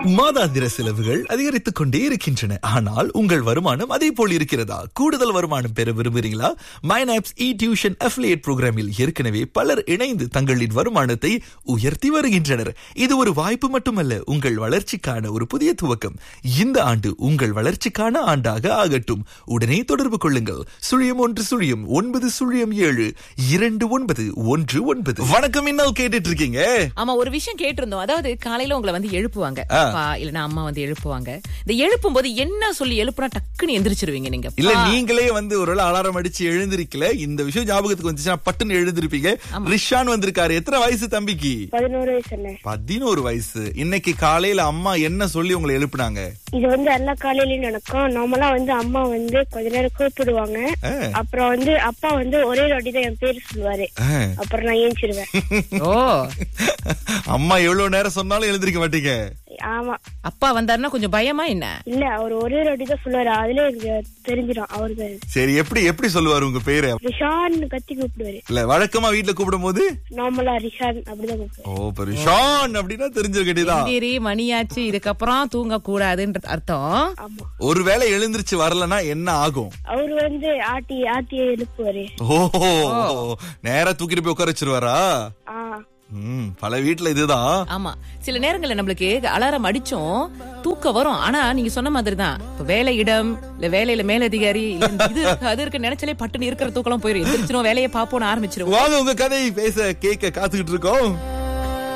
மாதாந்திர செலவுகள் அதிகரித்துக் கொண்டே இருக்கின்றன ஆனால் உங்கள் வருமானம் அதே போல் இருக்கிறதா கூடுதல் வருமானம் பெற விரும்புகிறீங்களா மைனாப்ஸ் இ டியூஷன் அஃபிலியேட் புரோகிராமில் ஏற்கனவே பலர் இணைந்து தங்களின் வருமானத்தை உயர்த்தி வருகின்றனர் இது ஒரு வாய்ப்பு மட்டுமல்ல உங்கள் வளர்ச்சிக்கான ஒரு புதிய துவக்கம் இந்த ஆண்டு உங்கள் வளர்ச்சிக்கான ஆண்டாக ஆகட்டும் உடனே தொடர்பு கொள்ளுங்கள் சுழியம் ஒன்று சுழியம் ஒன்பது சுழியம் ஏழு இரண்டு ஒன்பது ஒன்று ஒன்பது வணக்கம் இன்னல் கேட்டுட்டு இருக்கீங்க ஆமா ஒரு விஷயம் கேட்டிருந்தோம் அதாவது காலையில உங்களை வந்து எழுப்புவாங்க ஆ. அப்பா இல்லனா அம்மா வந்து எழுப்புவாங்க இந்த எழுப்பும் போது என்ன சொல்லி எழுப்புனா டக்குன்னு எந்திரிச்சிருவீங்க நீங்க இல்ல அப்பா. நீங்களே வந்து ஒரு அலாரம் அடிச்சு எழுந்திருக்கல இந்த விஷயம் ஞாபகத்துக்கு வந்துச்சுன்னா பட்டுன்னு எழுந்திருப்பீங்க ரிஷான் வந்திருக்காரு எத்தனை வயசு தம்பிக்கு பதினோரு வயசு அண்ணே பதினோரு வயசு இன்னைக்கு காலையில அம்மா என்ன சொல்லி உங்களை எழுப்புனாங்க இது வந்து எல்லா காலையிலயும் நடக்கும் நார்மலா வந்து அம்மா வந்து கொஞ்ச நேரம் கூப்பிடுவாங்க ஆ. அப்புறம் வந்து அப்பா வந்து ஒரே வாட்டி தான் என் பேர் சொல்லுவாரு ஆ. அப்புறம் நான் ஏஞ்சிருவேன் ஓ அம்மா எவ்வளவு நேரம் சொன்னாலும் எழுந்திருக்க மாட்டீங்க ஆமா அப்பா வந்தாருன்னா கொஞ்சம் பயமா என்ன இல்ல அவர் ஒரே வாட்டி தான் சொல்லுவாரு அதுல எனக்கு தெரிஞ்சிடும் அவருக்கு சரி எப்படி எப்படி சொல்லுவாரு உங்க பேரு ரிஷான் கத்தி கூப்பிடுவாரு இல்ல வழக்கமா வீட்டுல கூப்பிடும் போது நார்மலா ரிஷான் அப்படிதான் கூப்பிடுவாரு ஓ இப்ப ரிஷான் அப்படின்னா தெரிஞ்சிருக்கட்டிதான் எந்திரி மணியாச்சு இதுக்கப்புறம் தூங்க கூடாதுன்ற அர்த்தம் ஆமா ஒருவேளை எழுந்திருச்சு வரலன்னா என்ன ஆகும் அவரு வந்து ஆட்டி ஆட்டி எழுப்புவாரு ஓஹோ நேரா தூக்கிட்டு போய் உட்கார வச்சிருவாரா ஆ ம் பல வீட்டுல இதுதான் ஆமா சில நேரங்கள்ல நம்மளுக்கு அலாரம் அடிச்சும் தூக்கம் வரும் ஆனா நீங்க சொன்ன மாதிரி தான் இப்ப வேலை இடம் இல்ல வேலையில மேலதிகாரி இல்ல இந்த இது இருக்கு, அது இருக்கு நினைச்சாலே பட்டுன்னு இருக்கிற தூக்கம் போயிரும் எந்திரிச்சிரும் வேலையை பாப்போம்னு ஆரம்பிச்சிரும் வாங்க உங்க கதை பேச கேட்க காத்துக்கிட்டு இருக்கோம்